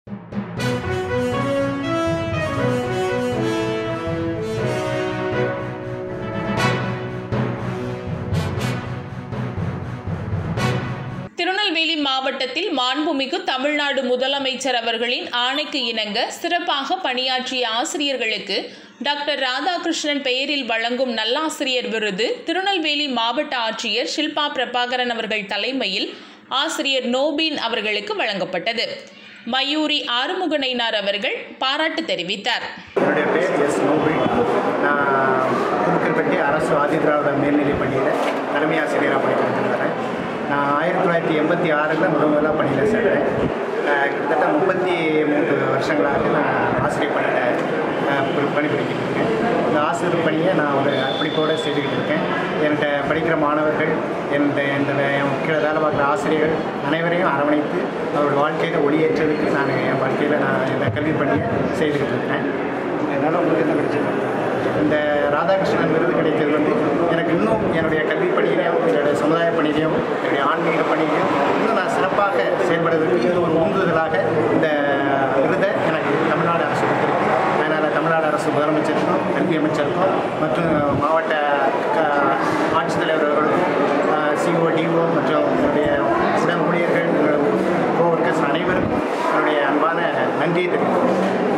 திருநெல்வேலி மாவட்டத்தில் மாண்புமிகு தமிழ்நாடு முதலமைச்சர் அவர்களின் ஆணைக்கு இணங்க சிறப்பாக பணியாற்றிய ஆசிரியர்களுக்கு டாக்டர் ராதாகிருஷ்ணன் பெயரில் வழங்கும் நல்லாசிரியர் விருது திருநெல்வேலி மாவட்ட ஆட்சியர் ஷில்பா பிரபாகரன் அவர்கள் தலைமையில் ஆசிரியர் நோபீன் அவர்களுக்கு வழங்கப்பட்டது மயூரி ஆறுமுகனைனார் அவர்கள் பாராட்டு தெரிவித்தார் என்னுடைய பேர் எஸ் நோபி நான் குறுக்கல்பட்டி அரசு ஆதிதிராவிட மேல்நிலைப் பள்ளியில் தலைமை ஆசிரியராக பணிபுரிஞ்சுட்டு வரேன் நான் ஆயிரத்தி தொள்ளாயிரத்தி எண்பத்தி ஆறில் முதல் முதலாக பணியில் சேர்ந்தேன் அஹ் கிட்டத்தட்ட முப்பத்தி மூன்று வருஷங்களாக நான் ஆசிரியர் பணியில் அஹ் பணி- பணிபுரிஞ்சிட்டு இருக்கேன் இந்த ஆசிரியர் பணியை நான் ஒரு அர்ப்பணிப்போடு செய்துக்கிட்டு இருக்கேன் என்கிட்ட படிக்கிற மாணவர்கள் என்கிட்ட இந்த வே- என் கீழே வேலை பார்க்குற ஆசிரியர்கள் அனைவரையும் அரவணைத்து அவருடைய வாழ்க்கையில் ஒளியேற்றதுக்கு நான் என் வாழ்க்கையில் நான் இந்த கல்வி பணியை செய்துக்கிட்டு இருக்கேன் அதனால் உங்களுக்கு என்ன கிடைச்சது இந்த ராதாகிருஷ்ணன் விருது கிடைத்தது வந்து எனக்கு இன்னும் என்னுடைய கல்வி பணியிலையும் என்னுடைய சமுதாய பணியிலையும் என்னுடைய ஆன்மீக பணியிலையும் இன்னும் நான் சிறப்பாக செயல்படுவதற்கு இது ஒரு உந்துதலாக இந்த விருதை எனக்கு தமிழ்நாடு அரசு கொடுத்திருக்கு அதனால் தமிழ்நாடு அரசு முதலமைச்சருக்கும் கல்வி அமைச்சருக்கும் மற்றும் மாவட்ட க ஆட்சித்தலைவர் அவர்களுக்கும் சிஓ டிஓ மற்றும் என்னுடைய உடன் ஊழியர்கள் கோவர்க்கர்ஸ் அனைவருக்கும் என்னுடைய அன்பான நன்றியை தெரிவிக்கிறேன்